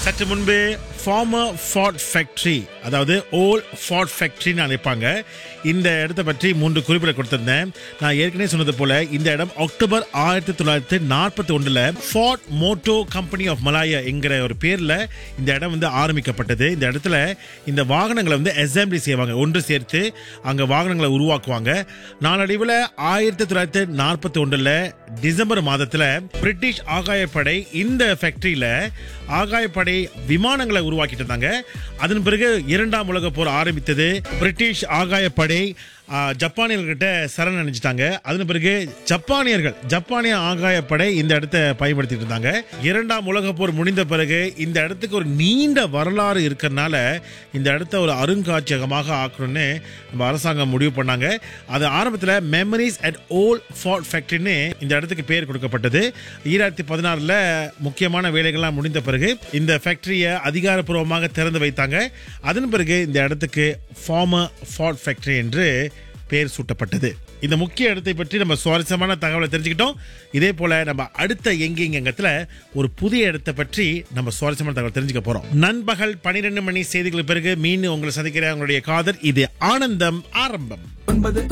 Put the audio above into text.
சற்று முன்பு farmer ஃபார்ட் factory அதாவது ஓல் ஃபார்ட் ஃபேக்டரின்னு அழைப்பாங்க இந்த இடத்த பற்றி மூன்று குறிப்பிட கொடுத்திருந்தேன் நான் ஏற்கனவே சொன்னது போல இந்த இடம் அக்டோபர் ஆயிரத்தி தொள்ளாயிரத்தி நாற்பத்தி ஒன்றில் Ford motor company of Malaya என்கிற ஒரு பேரில் இந்த இடம் வந்து ஆரம்பிக்கப்பட்டது இந்த இடத்துல இந்த வாகனங்களை வந்து அசம்பிளி செய்வாங்க ஒன்று சேர்த்து அங்கே வாகனங்களை உருவாக்குவாங்க நாளடைவில் ஆயிரத்தி தொள்ளாயிரத்தி நாற்பத்தி ஒன்றில் டிசம்பர் மாதத்தில் பிரிட்டிஷ் ஆகாயப்படை இந்த ஃபேக்டரியில் ஆகாயப்படை விமானங்களை உருவாக்கிட்டு இருந்தாங்க அதன் பிறகு இரண்டாம் உலக போர் ஆரம்பித்தது பிரிட்டிஷ் ஆகாயப்படை ஆ, ஜப்பானியர்கிட்ட சரண் அடைஞ்சிட்டாங்க அதன் பிறகு ஜப்பானியர்கள் ஜப்பானிய ஆகாயப்படை இந்த இடத்த பயன்படுத்திட்டு இருந்தாங்க இரண்டாம் உலக போர் முடிந்த பிறகு இந்த இடத்துக்கு ஒரு நீண்ட வரலாறு இருக்கிறதுனால இந்த இடத்த ஒரு அருங்காட்சியகமாக ஆக்கணும்னு நம்ம அரசாங்கம் முடிவு பண்ணாங்க அது ஆரம்பத்தில் மெமரிஸ் அட் ஓல் ஃபார்ட் ஃபேக்டரின்னு இந்த இடத்துக்கு பேர் கொடுக்கப்பட்டது ஈராயிரத்தி பதினாறில் முக்கியமான வேலைகள்லாம் முடிந்த பிறகு இந்த ஃபேக்டரியை அதிகாரப்பூர்வமாக திறந்து வைத்தாங்க அதன் பிறகு இந்த இடத்துக்கு ஃபார்மர் ஃபார்ட் ஃபேக்டரி என்று பெயர் சூட்டப்பட்டது இந்த முக்கிய இடத்தை பற்றி நம்ம சுவாரஸ்யமான தகவலை தெரிஞ்சுக்கிட்டோம் இதே போல நம்ம அடுத்த எங்கெங்கத்துல ஒரு புதிய இடத்தை பற்றி நம்ம சுவாரஸ்யமான தகவல் தெரிஞ்சுக்க போறோம் நண்பகல் பனிரெண்டு மணி செய்திகளுக்கு பிறகு மீன் உங்களை சந்திக்கிற உங்களுடைய காதல் இது ஆனந்தம் ஆரம்பம் ஒன்பது